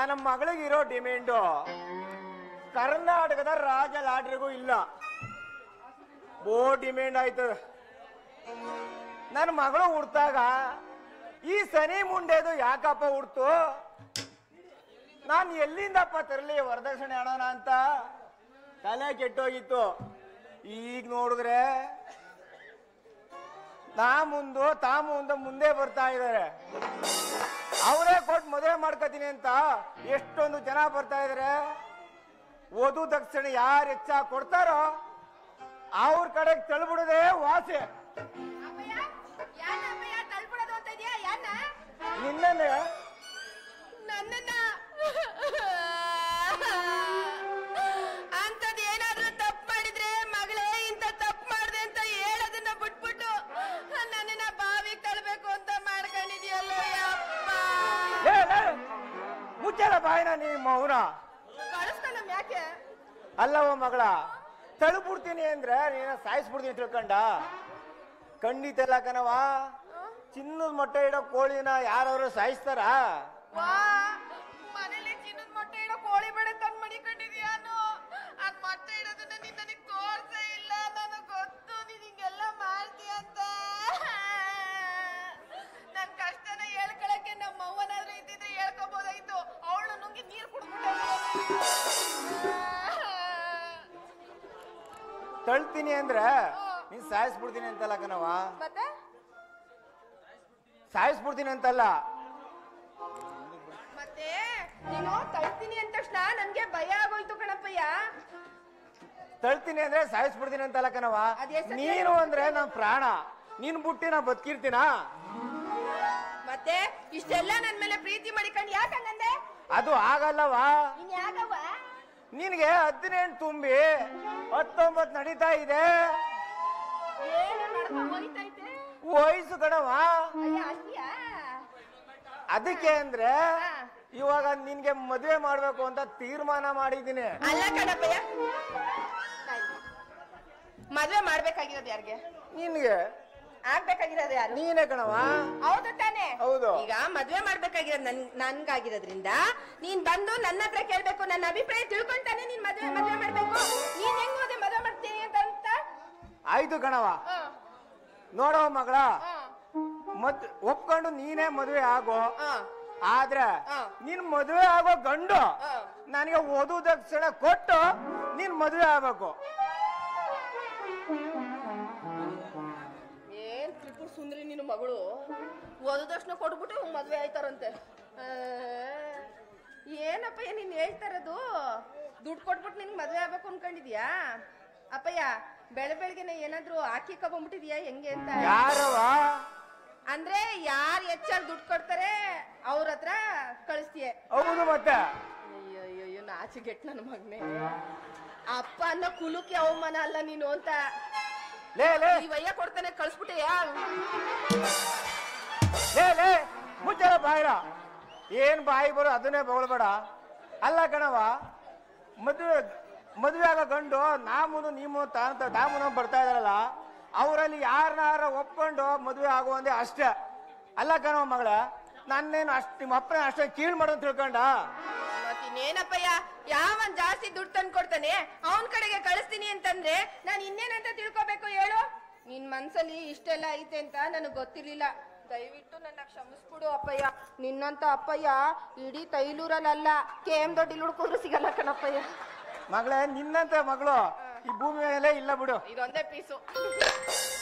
ನನ್ನ ಮಗಳಿಗಿರೋ ಡಿಮ್ಯಾಂಡು ಕರ್ನಾಟಕದ ರಾಜ ಲಾಟ್ರಿಗೂ ಇಲ್ಲ ಬೋ ಡಿಮ್ಯಾಂಡ್ ಆಯ್ತದ ನನ್ನ ಮಗಳು ಹುಡ್ತಾಗ ಈ ಸನಿ ಮುಂಡೆದು ಯಾಕಪ್ಪ ಹುಡ್ತು ನಾನು ಎಲ್ಲಿಂದಪ್ಪ ತರಲಿ ವರದಕ್ಷಿಣೆ ಹಣನ ಅಂತ ತಲೆ ಕೆಟ್ಟೋಗಿತ್ತು ಈಗ ನೋಡಿದ್ರೆ ನಾ ಮುಂದು ತಾ ಮುಂದೆ ಮುಂದೆ ಬರ್ತಾ ಇದ್ದಾರೆ ಅವರೇ ಕೊಟ್ಟು ಮದುವೆ ಮಾಡ್ಕೋತೀನಿ ಅಂತ ಎಷ್ಟೊಂದು ಜನ ಬರ್ತಾ ಇದಾರೆ ವಧು ದಕ್ಷಿಣೆ ಯಾರು ಹೆಚ್ಚಾಗಿ ಕೊಡ್ತಾರೋ ಅವ್ರ ಕಡೆಗೆ ತಳ್ಬಿಡೋದೇ ವಾಸೆ ಅಪ್ಪಯ್ಯ ಯಾನ ಅಪ್ಪಯ್ಯ ತಳ್ಬಿಡೋದು ಅಂತ ಇದೆಯಾ ಯಾನ ನಿನ್ನೆ ನನ್ನನ್ನ ಅಂತದ್ ಏನಾದ್ರೂ ತಪ್ಪು ಮಾಡಿದ್ರೆ ಮಗಳೇ ಇಂತ ತಪ್ಪು ಮಾಡ್ದೆ ಅಂತ ಹೇಳೋದನ್ನ ಬಿಟ್ಬಿಟ್ಟು ನನ್ನನ್ನ ಬಾವಿಗೆ ತಳ್ಬೇಕು ಅಂತ ಮಾಡ್ಕೊಂಡಿದ್ಯಲ್ಲ ಯಪ್ಪ ಮುಚ್ಚಲ ಬಾಯಿನ ನೀ ಮೌನ ಕಳಿಸ್ತಾನಮ್ ಯಾಕೆ ಅಲ್ಲವ ಮಗಳ ತಳ್ಬಿಡ್ತೀನಿ ಅಂದ್ರೆ ನೀನ ಸಾಯಿಸ್ಬಿಡ್ತೀನಿ ತಿಳ್ಕೊಂಡ ಖಂಡಿತ ಇಲ್ಲ ಕಣವ ಚಿನ್ನದ ಮೊಟ್ಟೆ ಇಡೋ ಕೋಳಿನ ಯಾರವರು ಸಾಯಿಸ್ತಾರ ವಾ ಮನೇಲಿ ಚಿನ್ನದ ಮೊಟ್ಟೆ ಇಡೋ ಕೋಳಿ ಬೇಡ ತಂದ್ ಮಡಿಕೊಂಡಿದ್ಯಾನು ಅದ್ ಮೊಟ್ಟೆ ಇಡೋದನ್ನ ನೀನ್ ನನಗ್ ತೋರ್ಸೇ ಇಲ್ಲ ನನಗ್ ಗೊತ್ತು ನೀನ್ ಹಿಂಗೆಲ್ಲ ಮಾಡ್ತೀಯ ಅಂತ ನನ್ ಕಷ್ಟನ ಹೇಳ್ಕೊಳಕ್ಕೆ ನಮ್ಮ ಅವ್ವನಾದ್ರೂ ಇದ್ದಿದ್ರೆ ಹೇಳ್ಕೊಬೋದಾಗಿತ್ತು ಅವಳು ನುಂಗಿ ನೀರ್ ಕುಡ್ಬಿಟ್ಟು ತಳ್ತೀನಿ ಅಂದ್ರೆ ನೀನ್ ಸಾಯಿಸ್ಬಿಡ್ತೀನಿ ಅಂತಲ್ಲ ಕಣವ ಮತ್ತೆ ಸಾಯಿಸ್ಬಿಡ್ತೀನಿ ಅಂತಲ್ಲ ಮತ್ತೆ ನೀನು ತಳ್ತೀನಿ ಅಂದ ತಕ್ಷಣ ನನ್ಗೆ ಭಯ ಆಗೋಯ್ತು ಕಣಪ್ಪಯ್ಯ ತಳ್ತೀನಿ ಅಂದ್ರೆ ಸಾಯಿಸ್ಬಿಡ್ತೀನಿ ಅಂತಲ್ಲ ಕಣವ ಅದ್ಎಷ್ಟ್ ಸತ್ಯ ನೀನು ಅಂದ್ರೆ ನನ್ ಪ್ರಾಣ ನೀನ್ ಬುಟ್ಟಿ ನಾ ಬದುಕಿರ್ತೀನ ಮತ್ತೆ ಇಷ್ಟೆಲ್ಲ ನನ್ ಮೇಲೆ ಪ್ರೀತಿ ಮಾಡಿಕೊಂಡು ಯಾಕಂಗಂದೆ ಅದು ಆಗಲ್ಲವಾ ನೀನ್ ಯಾಕವ್ವ ನಿನ್ಗೆ ಹದಿನೆಂಟು ತುಂಬಿ ಹತ್ತೊಂಬತ್ ನಡೀತಾ ಇದೆ ಏನು ನಡ್ಕೊಂಡ್ ಹೋಯ್ತೈತೆ ವಯಸ್ಸು ಕಣವ ಅಯ್ಯ ಅಷ್ಟಿಯಾ ಅದಕ್ಕೆ ಅಂದ್ರೆ ಹಾ. ಇವಾಗ ನಿನ್ಗೆ ಮದುವೆ ಮಾಡ್ಬೇಕು ಅಂತ ತೀರ್ಮಾನ ಮಾಡಿದ್ದೀನಿ ಅಲ್ಲ ಕಣಪ್ಪಯ್ಯ ಮದ್ವೆ ಮಾಡ್ಬೇಕಾಗಿರೋದು ಯಾರಿಗೆ ನಿನ್ಗೆ ಆಗ್ಬೇಕಾಗಿರೋದು ಯಾರು ನೀನೇ ಕಣವ ಹೌದು ತಾನೇ ಹೌದು. ಈಗ ಮದ್ವೆ ಮಾಡ್ಬೇಕಾಗಿರೋದು ನನ್ ನನ್ಗಾಗಿರೋದ್ರಿಂದ ನೀನ್ ಬಂದು ನನ್ನ ಹತ್ರ ಕೇಳ್ಬೇಕು ನನ್ನ ಅಭಿಪ್ರಾಯ ತಿಳ್ಕೊಂತಾನೆ ನೀನ್ ಮದ್ವೆ ಮದ್ವೆ ಮಾಡ್ಬೇಕು ನೀನ್ ಹೆಂಗ್ ಹೋದೆ ಮದ್ವೆ ಮಾಡ್ತೀನಿ ಅಂತ ಅಂತ ಆಯ್ತು ಕಣವ ಹ, ನೋಡವ ಮಗಳ ಹ, ಮದ್ ಒಪ್ಕೊಂಡು ನೀನೇ ಮದುವೆ ಆಗೋ ಹ, ಆದ್ರೆ ಹಾ. ನೀನ್ ಮದುವೆ ಆಗೋ ಗಂಡು ಹ. ನನಗೆ ವಧು ದಕ್ಷಿಣ ಕೊಟ್ಟು ನೀನ್ ಮದುವೆ ಆಗ್ಬೇಕು ಏನ್ ತ್ರಿಪುರ ಸುಂದರಿ ನಿನ್ನ ಮಗಳು ಓದದಕ್ಷಣ ಕೊಟ್ಬಿಟ್ಟು ಇವ್ನ್ ಮದ್ವೆ ಆಯ್ತಾರಂತೆ ಆ, ಏನಪ್ಪಯ್ಯ ನೀನ್ ಹೇಳ್ತಾರದು ದುಡ್ಡು ಕೊಟ್ಬಿಟ್ಟು ನಿನ್ಗೆ ಮದ್ವೆ ಆಗ್ಬೇಕು ಅನ್ಕೊಂಡಿದ್ಯಾ ಅಪ್ಪಯ್ಯ ಬೆಳೆ ಬೆಳಗ್ಗೆನೆ ಏನಾದ್ರು ಹಾಕಿ ಕಕೊಂಡ್ಬಿಟ್ಟಿದ್ಯಾ ಹೆಂಗೆ ಅಂತ ಯಾರವ ಅಂದ್ರೆ ಯಾರು ಹೆಚ್ಚಾಗಿ ದುಡ್ಡು ಕೊಡ್ತಾರೆ ಅವ್ರ ಹತ್ರ ಕಳಿಸ್ತೀಯ ಹೌದು ಮತ್ತೆ ಅಯ್ಯೋ ಅಯ್ಯೋ ಅಯ್ಯೋ ನಾಚಿಗೆಟ್ ನನ್ನ ಮಗನೇ ಅಪ್ಪ ಅನ್ನೋ ಕುಲುಕಿ ಅವಮಾನ ಅಲ್ಲ ನೀನು ಅಂತ ಲೇ ಲೇ ಈ ವಯ್ಯ ಕೊಡ್ತಾನೆ ಕಳಿಸ್ಬಿಟ್ಟೆಯಾ ಲೇ ಲೇ ಮುಚ್ಚಲ ಬಾಯಿರ ಏನ್ ಬಾಯಿ ಬರೋ ಅದನ್ನೇ ಬೊಗಳ್ಬೇಡ ಅಲ್ಲ ಕಣವ ಮದುವೆ ಮದುವೆ ಆಗೋ ಗಂಡು ನಾ ಮುಂದೆ ನೀ ಮುಂದೆ ತಾಂತ ತಾ ಮುಂದೆ ಬರ್ತಾ ಇದಾರಲ್ಲ ಅವರಲ್ಲಿ ಯಾರನ್ನಾರ ಒಪ್ಕೊಂಡು ಮದುವೆ ಆಗುವಂದೆ ಅಷ್ಟೇ ಅಲ್ಲ ಕಣವ ಮಗಳ ನನ್ನೇನು ಅಷ್ಟು ನಿಮ್ಮ ಅಪ್ಪನ ಅಷ್ಟೇ ಕೀಳ್ ಮಾಡೋದು ತಿಳ್ಕೊಂಡ ಮತ್ತಿನ್ನೇನಪ್ಪಯ್ಯ ಯಾವನ್ ಜಾಸ್ತಿ ದುಡ್ಡು ತಂದು ಕೊಡ್ತಾನೆ ಅವನ್ ಕಡೆಗೆ ಕಳಿಸ್ತೀನಿ ಅಂತಂದ್ರೆ ನಾನು ಇನ್ನೇನಂತ ತಿಳ್ಕೊಬೇಕು ಹೇಳು ನಿನ್ ಮನ್ಸಲ್ಲಿ ಇಷ್ಟೆಲ್ಲ ಐತೆ ಅಂತ ನನಗ್ ಗೊತ್ತಿರ್ಲಿಲ್ಲ ದಯವಿಟ್ಟು ನನ್ನ ಕ್ಷಮಿಸ್ಬಿಡು ಅಪ್ಪಯ್ಯ ನಿನ್ನಂತ ಅಪ್ಪಯ್ಯ ಇಡೀ ತೈಲೂರಲ್ಲ ಕೆ ಎಂ ದೊಡ್ಡ ಹುಡ್ಕೋದ್ರು ಸಿಗಲ್ಲ ಕಣಪ್ಪಯ್ಯ ಮಗಳೇ ನಿನ್ನಂತ ಮಗಳು ಈ ಭೂಮಿ ಮೇಲೆ ಇಲ್ಲ ಬಿಡು ಇದೊಂದೇ ಪೀಸು